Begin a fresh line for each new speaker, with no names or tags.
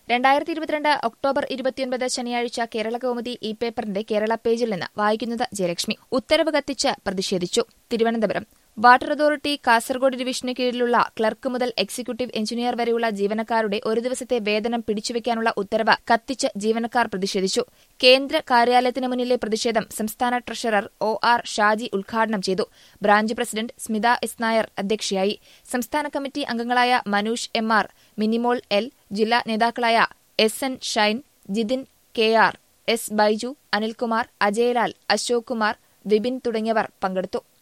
രണ്ടായിരത്തി ഇരുപത്തിരണ്ട് ഒക്ടോബർ ഇരുപത്തിയൊൻപത് ശനിയാഴ്ച കേരള കൗമുദി ഇ പേപ്പറിന്റെ കേരള പേജിൽ നിന്ന് വായിക്കുന്നത് ജയലക്ഷ്മി ഉത്തരവ് കത്തിച്ച് പ്രതിഷേധിച്ചു തിരുവനന്തപുരം വാട്ടർ അതോറിറ്റി കാസർഗോഡ് ഡിവിഷന് കീഴിലുള്ള ക്ലർക്ക് മുതൽ എക്സിക്യൂട്ടീവ് എഞ്ചിനീയർ വരെയുള്ള ജീവനക്കാരുടെ ഒരു ദിവസത്തെ വേതനം പിടിച്ചുവെക്കാനുള്ള ഉത്തരവ് കത്തിച്ച് ജീവനക്കാർ പ്രതിഷേധിച്ചു കേന്ദ്ര കാര്യാലയത്തിന് മുന്നിലെ പ്രതിഷേധം സംസ്ഥാന ട്രഷറർ ഒ ആർ ഷാജി ഉദ്ഘാടനം ചെയ്തു branch president Smitha S Nair അധ്യക്ഷയായി സംസ്ഥാന കമ്മിറ്റി അംഗങ്ങളായ Manush M R Minimol L ജില്ലാ നേതാക്കളായ S N Shine Jithin K R S Baiju Anilkumar Ajayalal Ashok Kumar Vipin തുടങ്ങിയവർ പങ്കെടുത്തു